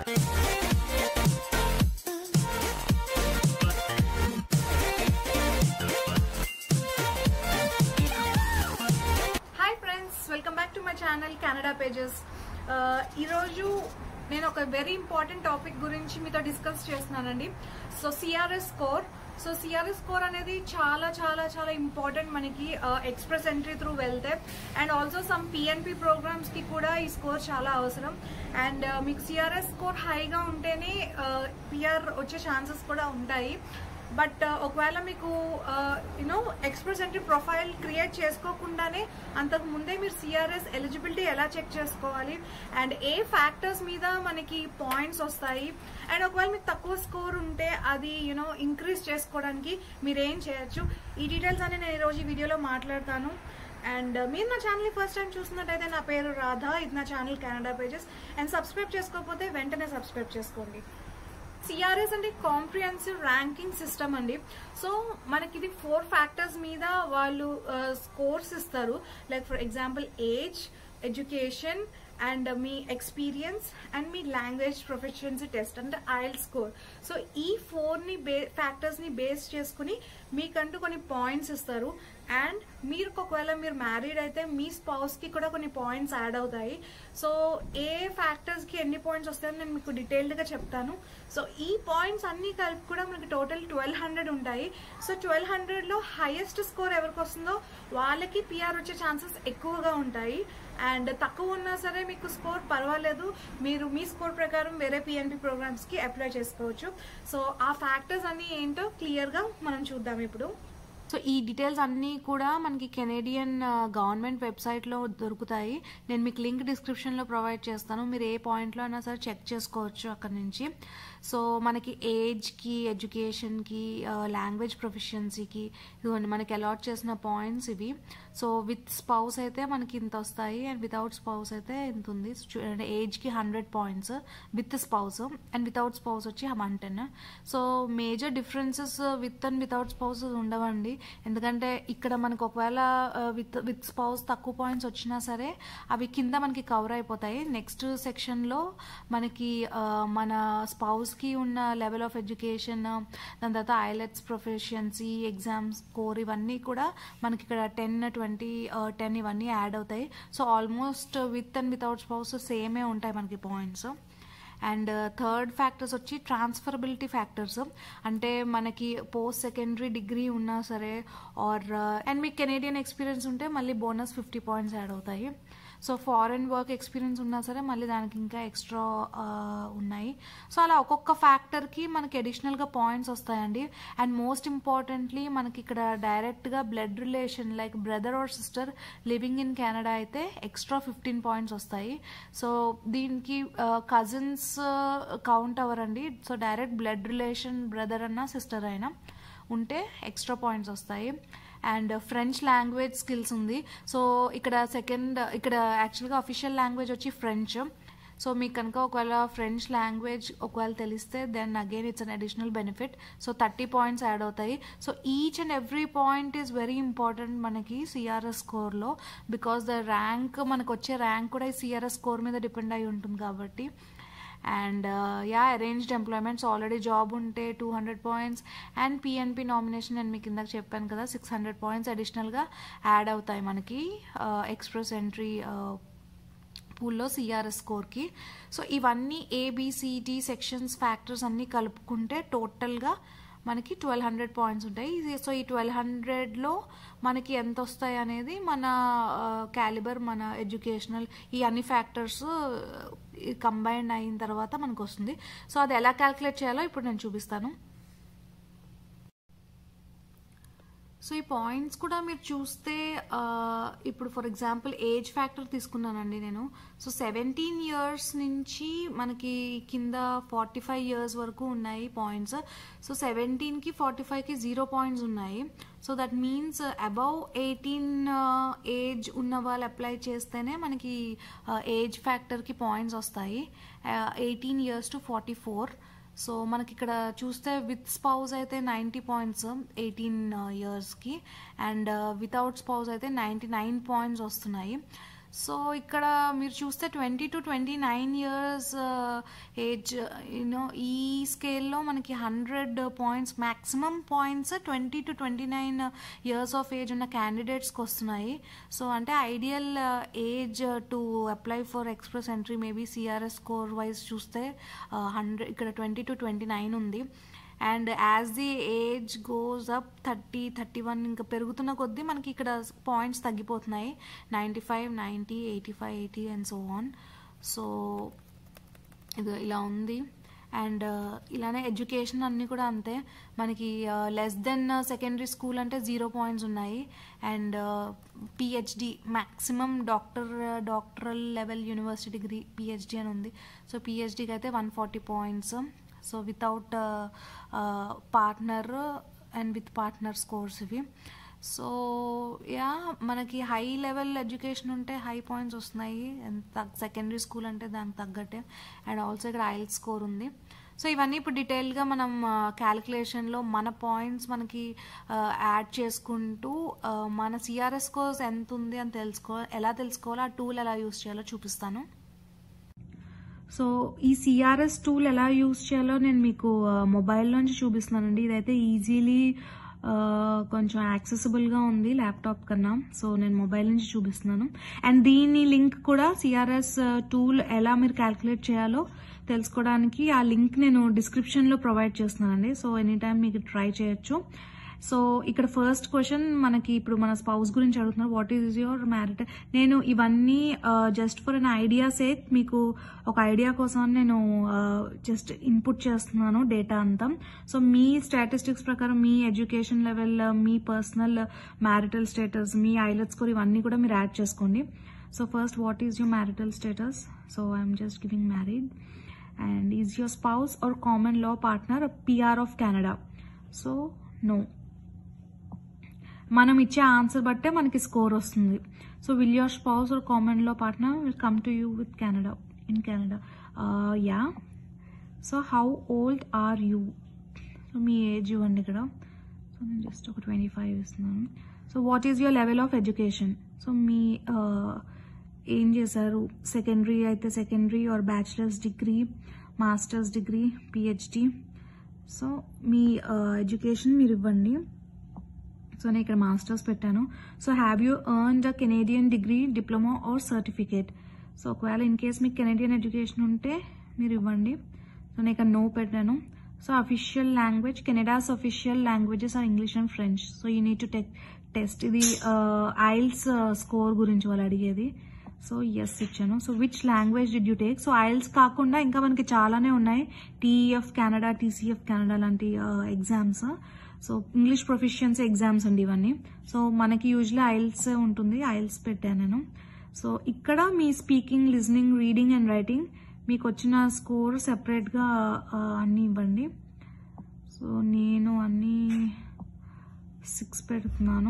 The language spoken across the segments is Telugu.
Hi friends welcome back to my channel Canada pages ఈరోజు నేను ఒక వెరీ ఇంపార్టెంట్ టాపిక్ గురించి మీతో డిస్కస్ చేస్తున్నానండి so CRS score so CRS score అనేది చాలా చాలా చాలా ఇంపార్టెంట్ మనకి ఎక్స్ప్రెస్ ఎంట్రీ త్రూ వెళ్తే and also some PNP programs కి కూడా ఈ స్కోర్ చాలా అవసరం అండ్ మీకు సిఆర్ఎస్ స్కోర్ హైగా ఉంటేనే పిఆర్ వచ్చే ఛాన్సెస్ కూడా ఉంటాయి బట్ ఒకవేళ మీకు you know express entry profile create చేసుకోకుండానే అంతకు ముందే మీరు సిఆర్ఎస్ ఎలిజిబిలిటీ ఎలా చెక్ చేసుకోవాలి అండ్ ఏ ఫ్యాక్టర్స్ మీద మనకి పాయింట్స్ వస్తాయి అండ్ ఒకవేళ మీకు తక్కువ స్కోర్ ఉంటే అది యూనో ఇంక్రీజ్ చేసుకోవడానికి మీరు ఏం చేయొచ్చు ఈ డీటెయిల్స్ అన్ని నేను ఈరోజు ఈ వీడియోలో మాట్లాడతాను అండ్ మీరు నా ఛానల్ ఫస్ట్ టైం చూస్తున్నట్టయితే నా పేరు రాధా ఇది నా channel Canada pages and subscribe చేసుకోకపోతే వెంటనే సబ్స్క్రైబ్ చేసుకోండి సిఆర్ఎస్ అంటే కాంప్రిహెన్సివ్ ర్యాంకింగ్ సిస్టమ్ అండి సో మనకి ఇది ఫోర్ ఫ్యాక్టర్స్ మీద వాళ్ళు స్కోర్స్ ఇస్తారు like for example age education and మీ ఎక్స్పీరియన్స్ అండ్ మీ లాంగ్వేజ్ ప్రొఫెషన్సీ టెస్ట్ అంటే ఐఎల్ స్కోర్ సో ఈ ఫోర్ని బే ఫ్యాక్టర్స్ని బేస్ చేసుకుని మీకంటూ కొన్ని పాయింట్స్ ఇస్తారు అండ్ మీరు ఒకవేళ మీరు మ్యారీడ్ అయితే మీ స్పౌస్కి కూడా కొన్ని పాయింట్స్ యాడ్ అవుతాయి సో ఏ ఫ్యాక్టర్స్కి ఎన్ని పాయింట్స్ వస్తాయని నేను మీకు డీటెయిల్డ్గా చెప్తాను సో ఈ పాయింట్స్ అన్ని కలిపి కూడా మనకి టోటల్ ట్వెల్వ్ హండ్రెడ్ ఉంటాయి సో ట్వెల్వ్ హండ్రెడ్లో హైయెస్ట్ స్కోర్ ఎవరికి వస్తుందో వాళ్ళకి పిఆర్ వచ్చే ఛాన్సెస్ ఎక్కువగా ఉంటాయి అండ్ తక్కువ ఉన్నా సరే మీకు స్కోర్ పర్వాలేదు మీరు మీ స్కోర్ ప్రకారం వేరే పిఎన్పి ప్రోగ్రామ్స్కి అప్లై చేసుకోవచ్చు సో ఆ ఫ్యాక్టర్స్ అన్ని ఏంటో క్లియర్గా మనం చూద్దాం ఇప్పుడు సో ఈ డీటెయిల్స్ అన్నీ కూడా మనకి కెనేడియన్ గవర్నమెంట్ వెబ్సైట్లో దొరుకుతాయి నేను మీకు లింక్ డిస్క్రిప్షన్లో ప్రొవైడ్ చేస్తాను మీరు ఏ పాయింట్లో అయినా సరే చెక్ చేసుకోవచ్చు అక్కడ నుంచి సో మనకి ఏజ్కి ఎడ్యుకేషన్కి లాంగ్వేజ్ ప్రొఫిషియన్సీకి ఇదిగోండి మనకి అలాట్ చేసిన పాయింట్స్ ఇవి సో విత్ స్పౌస్ అయితే మనకి ఇంత వస్తాయి అండ్ వితౌట్ స్పౌస్ అయితే ఇంత ఉంది చూడండి ఏజ్కి hundred points with spouse and without spouse వచ్చి one ten so major differences with and without spouse ఉండవండి ఎందుకంటే ఇక్కడ మనకు ఒకవేళ విత్ విత్ స్పౌస్ తక్కువ పాయింట్స్ వచ్చినా సరే అవి కింద మనకి కవర్ అయిపోతాయి నెక్స్ట్ సెక్షన్లో మనకి మన స్పౌస్కి ఉన్న లెవెల్ ఆఫ్ ఎడ్యుకేషన్ దాని తర్వాత ఐలెట్స్ ప్రొఫెషియన్సీ ఎగ్జామ్స్ స్కోర్ ఇవన్నీ కూడా మనకి ఇక్కడ టెన్ ట్వంటీ టెన్ ఇవన్నీ యాడ్ అవుతాయి so almost with and without spouse సేమే ఉంటాయి మనకి పాయింట్స్ అండ్ థర్డ్ ఫ్యాక్టర్స్ వచ్చి ట్రాన్స్ఫరబిలిటీ ఫ్యాక్టర్స్ అంటే మనకి పోస్ట్ సెకండరీ డిగ్రీ ఉన్నా సరే ఆర్ అండ్ మీకు కెనేడియన్ ఎక్స్పీరియన్స్ ఉంటే మళ్ళీ బోనస్ ఫిఫ్టీ పాయింట్స్ యాడ్ అవుతాయి సో ఫారెన్ వర్క్ ఎక్స్పీరియన్స్ ఉన్నా సరే మళ్ళీ దానికి ఇంకా ఎక్స్ట్రా ఉన్నాయి సో అలా ఒక్కొక్క ఫ్యాక్టర్కి మనకి అడిషనల్గా పాయింట్స్ వస్తాయండి అండ్ మోస్ట్ ఇంపార్టెంట్లీ మనకి ఇక్కడ డైరెక్ట్గా blood relation like brother or sister living in Canada అయితే ఎక్స్ట్రా ఫిఫ్టీన్ పాయింట్స్ వస్తాయి సో దీనికి కజిన్స్ కౌంట్ అవ్వరండి so direct blood relation brother అన్న సిస్టర్ అయినా ఉంటే ఎక్స్ట్రా పాయింట్స్ వస్తాయి అండ్ ఫ్రెంచ్ లాంగ్వేజ్ స్కిల్స్ ఉంది సో ఇక్కడ సెకండ్ ఇక్కడ యాక్చువల్గా అఫీషియల్ లాంగ్వేజ్ వచ్చి ఫ్రెంచ్ సో మీకు కనుక ఒకవేళ ఫ్రెంచ్ లాంగ్వేజ్ ఒకవేళ తెలిస్తే then again it's an additional benefit so thirty points add అవుతాయి so each and every point is very important మనకి సిఆర్ఎస్ స్కోర్లో బికాస్ ద ర్యాంక్ మనకు వచ్చే ర్యాంక్ కూడా ఈ సిఆర్ఎస్ స్కోర్ మీద డిపెండ్ అయి ఉంటుంది కాబట్టి and ya arranged employments already job ఉంటే two hundred points and PNP nomination నేను మీకు ఇందాక చెప్పాను కదా సిక్స్ హండ్రెడ్ పాయింట్స్ అడిషనల్గా యాడ్ అవుతాయి మనకి ఎక్స్ప్రెస్ ఎంట్రీ పూల్లో సిఆర్ఎస్ స్కోర్కి సో ఇవన్నీ ఏబిసిడి సెక్షన్స్ ఫ్యాక్టర్స్ అన్నీ కలుపుకుంటే టోటల్గా మనకి ట్వెల్వ్ హండ్రెడ్ పాయింట్స్ ఉంటాయి సో ఈ ట్వెల్వ్ హండ్రెడ్లో మనకి ఎంత వస్తాయి అనేది మన క్యాలిబర్ మన ఎడ్యుకేషనల్ ఈ అన్ని ఫ్యాక్టర్స్ కంబైన్ అయిన తర్వాత మనకు వస్తుంది సో అది ఎలా క్యాలిక్యులేట్ చేయాలో ఇప్పుడు నేను చూపిస్తాను సో ఈ పాయింట్స్ కూడా మీరు చూస్తే ఇప్పుడు ఫర్ ఎగ్జాంపుల్ ఏజ్ ఫ్యాక్టర్ తీసుకున్నానండి నేను సో సెవెంటీన్ ఇయర్స్ నుంచి మనకి కింద ఫార్టీ ఫైవ్ ఇయర్స్ వరకు ఉన్నాయి పాయింట్స్ సో సెవెంటీన్కి ఫార్టీ ఫైవ్కి జీరో పాయింట్స్ ఉన్నాయి so that means above eighteen age ఉన్న వాళ్ళు అప్లై చేస్తేనే మనకి ఏజ్ ఫ్యాక్టర్కి పాయింట్స్ వస్తాయి eighteen years to forty four so మనకి ఇక్కడ చూస్తే విత్ స్పౌజ్ అయితే నైంటీ పాయింట్స్ ఎయిటీన్ ఇయర్స్కి అండ్ వితౌట్ స్పౌజ్ అయితే నైంటీ నైన్ పాయింట్స్ వస్తున్నాయి సో ఇక్కడ మీరు చూస్తే twenty to twenty nine years age you know ఈ స్కేల్లో మనకి hundred points maximum points twenty to twenty nine years of age ఉన్న క్యాండిడేట్స్కి వస్తున్నాయి సో అంటే ideal age to apply for express entry maybe CRS score wise చూస్తే హండ్రెడ్ ఇక్కడ ట్వంటీ టు ట్వంటీ నైన్ ఉంది and as the age goes up thirty thirty one ఇంకా పెరుగుతున్న కొద్దీ మనకి ఇక్కడ పాయింట్స్ తగ్గిపోతున్నాయి ninety five ninety eighty five eighty and so on so ఇది ఇలా ఉంది అండ్ ఇలానే ఎడ్యుకేషన్ అన్నీ కూడా అంతే మనకి లెస్ దెన్ సెకండరీ స్కూల్ అంటే జీరో పాయింట్స్ ఉన్నాయి and PhD maximum doctor doctoral level university degree PhD అని ఉంది సో పిహెచ్డికి అయితే one forty points so without partner and with partner scores ఇవి సో యా మనకి హై లెవెల్ ఎడ్యుకేషన్ ఉంటే హై పాయింట్స్ వస్తున్నాయి అండ్ సెకండరీ స్కూల్ అంటే దానికి తగ్గట్టే అండ్ ఆల్సో ఇక్కడ ఐల్ స్కోర్ ఉంది సో ఇవన్నీ ఇప్పుడు డీటెయిల్గా మనం క్యాలిక్యులేషన్లో మన పాయింట్స్ మనకి యాడ్ చేసుకుంటూ మన సిఆర్ఎస్ స్కోర్స్ ఎంత ఉంది అని తెలుసుకో ఎలా తెలుసుకోవాలో ఆ టూల్ ఎలా యూస్ చేయాలో చూపిస్తాను సో ఈ సిఆర్ఎస్ టూల్ ఎలా యూస్ చేయాలో నేను మీకు మొబైల్ నుంచి చూపిస్తున్నానండి ఇదైతే ఈజీలీ కొంచెం యాక్సెసిబుల్గా ఉంది ల్యాప్టాప్ కన్నా సో నేను మొబైల్ నుంచి చూపిస్తున్నాను అండ్ దీని లింక్ కూడా సిఆర్ఎస్ టూల్ ఎలా మీరు క్యాల్కులేట్ చేయాలో తెలుసుకోవడానికి ఆ లింక్ నేను డిస్క్రిప్షన్లో ప్రొవైడ్ చేస్తున్నానండి సో ఎనీ టైం మీకు ట్రై చేయొచ్చు సో ఇక్కడ ఫస్ట్ క్వశ్చన్ మనకి ఇప్పుడు మన స్పౌస్ గురించి అడుగుతున్నారు వాట్ ఈజ్ యువర్ మ్యారిట్ నేను ఇవన్నీ just for an idea sake మీకు ఒక ఐడియా కోసం నేను జస్ట్ ఇన్పుట్ చేస్తున్నాను డేటా అంతా సో మీ స్టాటిస్టిక్స్ ప్రకారం మీ ఎడ్యుకేషన్ లెవెల్ మీ పర్సనల్ మ్యారిటల్ స్టేటస్ మీ ఐలెట్ స్కోర్ ఇవన్నీ కూడా మీరు యాడ్ చేసుకోండి so first what is your marital status so I'm just giving married and is your spouse or common law partner PR of Canada so no మనం ఇచ్చే ఆన్సర్ బట్టే మనకి స్కోర్ వస్తుంది so will your spouse or common law partner will come to you with Canada in Canada ya so how old are you so మీ ఏజ్ ఇవ్వండి ఇక్కడ సో నేను జస్ట్ ఒక ట్వంటీ ఫైవ్ ఇస్తున్నాను so what is your level of education so మీ ఏం చేశారు సెకండరీ అయితే secondary or bachelors degree masters degree PhD so మీ ఎడ్యుకేషన్ మీరు ఇవ్వండి సో నేను ఇక్కడ మాస్టర్స్ పెట్టాను so have you earned a Canadian degree diploma or certificate so ఒకవేళ ఇన్ కేస్ మీకు కెనేడియన్ ఎడ్యుకేషన్ ఉంటే మీరు ఇవ్వండి సో నేను ఇక్కడ నో పెట్టాను so official language Canada's official languages are English and French so you need to take test ఇది ఐల్స్ స్కోర్ గురించి వాళ్ళు అడిగేది సో ఎస్ ఇచ్చాను so which language did you take so IELTS కాకుండా ఇంకా మనకి చాలానే ఉన్నాయి టీఈఎఫ్ కెనడా టీసీఎఫ్ కెనడా లాంటి exams so English proficiency exams అండి ఇవన్నీ సో మనకి యూజువల్లీ ఐల్స్ ఉంటుంది ఐల్స్ పెట్టాను నేను సో ఇక్కడ మీ speaking listening reading and writing మీకు వచ్చిన స్కోర్ సెపరేట్గా అన్నీ ఇవ్వండి సో నేను అన్నీ సిక్స్ పెడుతున్నాను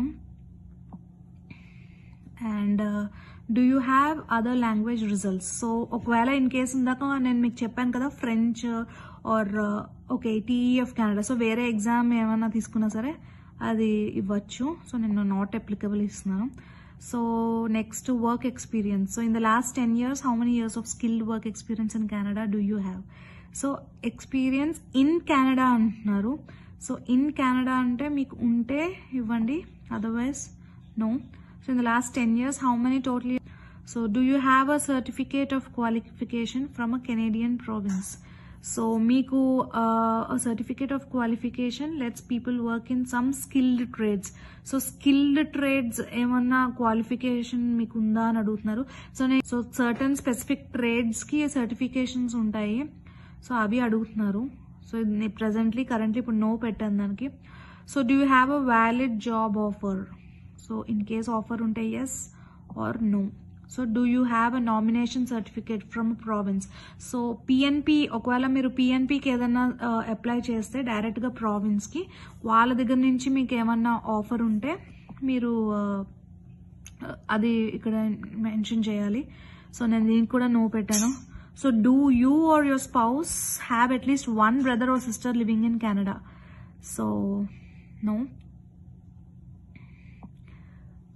and do you have other language results so ఒకవేళ ఇన్ కేస్ ఇందాక నేను మీకు చెప్పాను కదా French or okay TEF Canada so వేరే ఎగ్జామ్ ఏమైనా తీసుకున్నా సరే అది ఇవ్వచ్చు సో నేను నాట్ అప్లికబుల్ ఇస్తున్నాను so next work experience so in the last ten years how many years of skilled work experience in Canada do you have so experience in Canada అంటున్నారు సో ఇన్ కెనడా అంటే మీకు ఉంటే ఇవ్వండి otherwise no so in the last ten years how many totally so do you have a certificate of qualification from a Canadian province so మీకు certificate of qualification lets people work in some skilled trades so skilled trades ఏమన్నా క్వాలిఫికేషన్ మీకు ఉందా అని అడుగుతున్నారు సో నేను సో సర్టన్ స్పెసిఫిక్ ట్రేడ్స్ కి సర్టిఫికేషన్స్ ఉంటాయి సో అవి అడుగుతున్నారు సో ప్రజెంట్లీ కరెంట్లీ ఇప్పుడు నో పెట్టాను దానికి so do you have a valid job offer so in case offer ఉంటే yes or no so do you have a nomination certificate from province so PNP ఒకవేళ మీరు పిఎన్పికి ఏదైనా అప్లై చేస్తే డైరెక్ట్గా ప్రావిన్స్కి వాళ్ళ దగ్గర నుంచి మీకు ఏమన్నా ఆఫర్ ఉంటే మీరు అది ఇక్కడ మెన్షన్ చేయాలి సో నేను దీనికి కూడా నో పెట్టాను so do you or your spouse have at least one brother or sister living in Canada so no so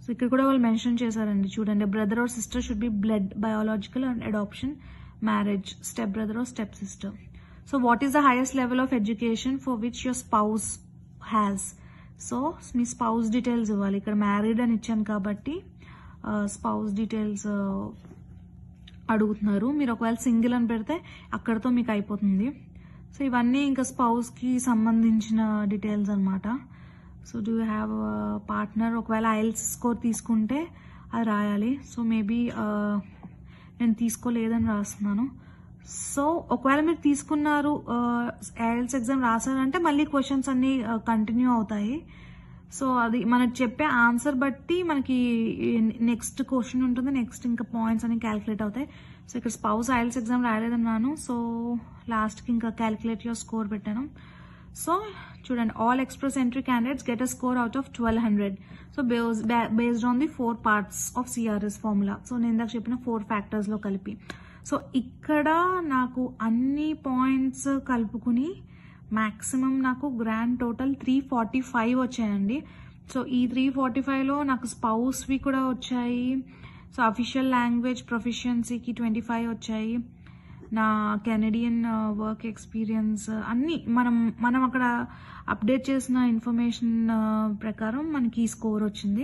ఇక్కడ కూడా వాళ్ళు మెన్షన్ చేశారండి చూడండి brother or sister should be blood biological and adoption marriage step brother or step sister so what is the highest level of education for which your spouse has so మీ స్పౌస్ డీటెయిల్స్ ఇవ్వాలి ఇక్కడ మ్యారీడ్ అని ఇచ్చాను కాబట్టి స్పౌస్ డీటెయిల్స్ అడుగుతున్నారు మీరు ఒకవేళ సింగిల్ అని పెడితే అక్కడతో మీకు అయిపోతుంది సో ఇవన్నీ ఇంకా స్పౌస్కి సంబంధించిన డీటెయిల్స్ అనమాట సో డూ హ్యావ్ పార్ట్నర్ ఒకవేళ ఐఎల్స్ స్కోర్ తీసుకుంటే అది రాయాలి సో మేబీ నేను తీసుకోలేదని రాస్తున్నాను సో ఒకవేళ మీరు తీసుకున్నారు ఐఎల్స్ ఎగ్జామ్ రాశారంటే మళ్ళీ క్వశ్చన్స్ అన్నీ కంటిన్యూ అవుతాయి సో అది మనకు చెప్పే ఆన్సర్ బట్టి మనకి నెక్స్ట్ క్వశ్చన్ ఉంటుంది నెక్స్ట్ ఇంకా పాయింట్స్ అన్ని క్యాలిక్యులేట్ అవుతాయి సో ఇక్కడ స్పౌస్ ఐఎల్స్ ఎగ్జామ్ రాయలేదన్నాను సో లాస్ట్కి ఇంకా క్యాలిక్యులేట్ యువర్ స్కోర్ పెట్టాను సో చూడండి all express entry candidates get a score out of twelve hundred so base based on the four parts of CRS formula so నేను ఇందాక చెప్పిన ఫోర్ ఫ్యాక్టర్స్లో కలిపి సో ఇక్కడ నాకు అన్ని పాయింట్స్ కలుపుకుని మ్యాక్సిమం నాకు grand total three forty five వచ్చాయండి సో ఈ త్రీ ఫార్టీ ఫైవ్లో నాకు స్పౌస్వి కూడా వచ్చాయి సో అఫీషియల్ లాంగ్వేజ్ ప్రొఫిషియన్సీకి ట్వంటీ ఫైవ్ వచ్చాయి నా కెనడియన్ వర్క్ ఎక్స్పీరియన్స్ అన్నీ మనం మనం అక్కడ అప్డేట్ చేసిన ఇన్ఫర్మేషన్ ప్రకారం మనకి ఈ స్కోర్ వచ్చింది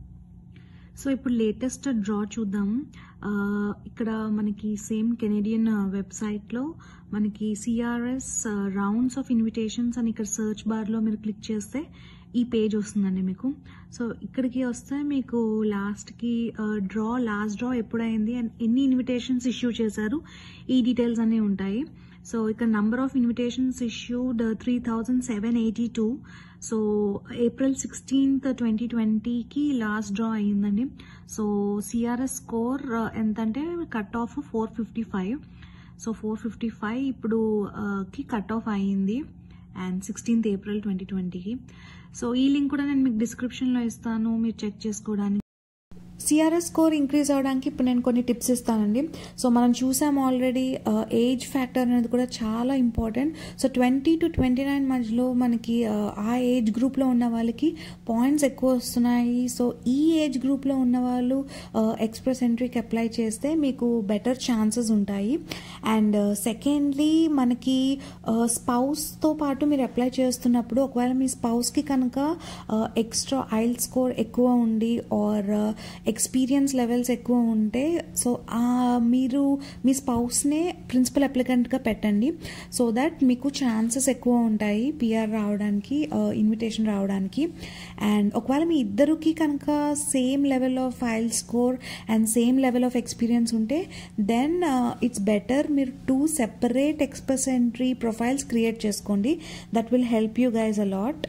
సో ఇప్పుడు లేటెస్ట్ డ్రా చూద్దాం ఇక్కడ మనకి సేమ్ కెనేడియన్ వెబ్సైట్లో మనకి సిఆర్ఎస్ రౌండ్స్ ఆఫ్ ఇన్విటేషన్స్ అని ఇక్కడ సర్చ్ బార్లో మీరు క్లిక్ చేస్తే ఈ పేజ్ వస్తుందండి మీకు సో ఇక్కడికి వస్తే మీకు లాస్ట్కి డ్రా లాస్ట్ డ్రా ఎప్పుడైంది అండ్ ఎన్ని ఇన్విటేషన్స్ ఇష్యూ చేశారు ఈ డీటెయిల్స్ అన్నీ ఉంటాయి సో ఇక్కడ number of invitations issued three thousand seven eighty two so April sixteenth twenty ట్వంటీకి లాస్ట్ డ్రా అయ్యిందండి సో సిఆర్ఎస్ స్కోర్ ఎంత అంటే cut off four fifty five so four fifty five ఇప్పుడు కి కట్ ఆఫ్ అయ్యింది అండ్ సిక్స్టీన్త్ ఏప్రిల్ ట్వంటీ ట్వంటీకి సో ఈ లింక్ కూడా నేను మీకు డిస్క్రిప్షన్లో ఇస్తాను మీరు చెక్ చేసుకోవడానికి సిఆర్ఎస్ స్కోర్ ఇంక్రీజ్ అవడానికి ఇప్పుడు నేను కొన్ని టిప్స్ ఇస్తానండి సో మనం చూసాం ఆల్రెడీ ఏజ్ ఫ్యాక్టర్ అనేది కూడా చాలా important so twenty to twenty nine మధ్యలో మనకి ఆ ఏజ్ గ్రూప్లో ఉన్న వాళ్ళకి పాయింట్స్ ఎక్కువ వస్తున్నాయి సో ఈ ఏజ్ గ్రూప్లో ఉన్న వాళ్ళు ఎక్స్ప్రెస్ ఎంట్రీకి అప్లై చేస్తే మీకు బెటర్ ఛాన్సెస్ ఉంటాయి అండ్ సెకండ్లీ మనకి స్పౌస్తో పాటు మీరు అప్లై చేస్తున్నప్పుడు ఒకవేళ మీ స్పౌస్కి కనుక ఎక్స్ట్రా ఐల్ స్కోర్ ఎక్కువ ఉండి ఆర్ ఎక్స్పీరియన్స్ లెవెల్స్ ఎక్కువ ఉంటే సో మీరు మీ స్పౌస్నే ప్రిన్సిపల్ అప్లికెంట్గా పెట్టండి సో దట్ మీకు ఛాన్సెస్ ఎక్కువ ఉంటాయి పిఆర్ రావడానికి ఇన్విటేషన్ రావడానికి అండ్ ఒకవేళ మీ ఇద్దరికి కనుక సేమ్ లెవెల్ ఆఫ్ ఫైల్ score and same level of experience ఉంటే దెన్ ఇట్స్ బెటర్ మీరు two separate express entry profiles create చేసుకోండి that will help you guys a lot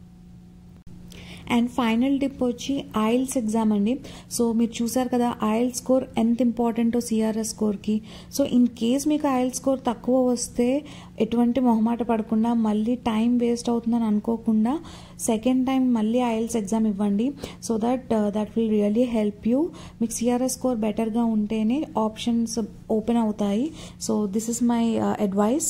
and final tip వచ్చి ఐఎల్స్ ఎగ్జామ్ అండి సో మీరు చూసారు కదా ఐఎల్ స్కోర్ ఎంత ఇంపార్టెంటో సిఆర్ఎస్ స్కోర్కి సో ఇన్ కేస్ మీకు ఐఎల్ స్కోర్ తక్కువ వస్తే ఎటువంటి మొహమాట పడకుండా మళ్ళీ టైం వేస్ట్ అవుతుందని అనుకోకుండా సెకండ్ టైం మళ్ళీ ఐఎల్స్ ఎగ్జామ్ ఇవ్వండి so that that will really help you మీకు సిఆర్ఎస్ స్కోర్ బెటర్గా ఉంటేనే ఆప్షన్స్ ఓపెన్ అవుతాయి so this is my advice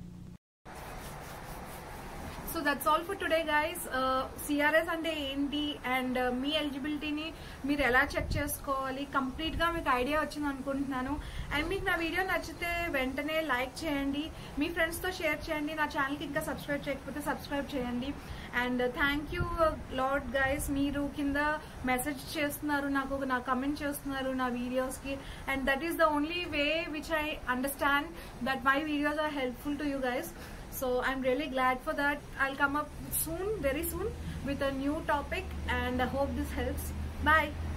so that's all for today guys CRS అంటే ఏంటి అండ్ మీ ఎలిజిబిలిటీని మీరు ఎలా చెక్ చేసుకోవాలి కంప్లీట్ గా మీకు ఐడియా వచ్చింది అనుకుంటున్నాను అండ్ మీకు నా వీడియో నచ్చితే వెంటనే లైక్ చేయండి మీ ఫ్రెండ్స్ తో షేర్ చేయండి నా ఛానల్ కి ఇంకా సబ్స్క్రైబ్ చేయకపోతే సబ్స్క్రైబ్ చేయండి and thank you lot guys మీరు కింద మెసేజ్ చేస్తున్నారు నాకు నా కమెంట్ చేస్తున్నారు నా వీడియోస్ కి and that is the only way which I understand that my videos are helpful to you guys So I'm really glad for that. I'll come up soon, very soon, with a new topic and I hope this helps. Bye.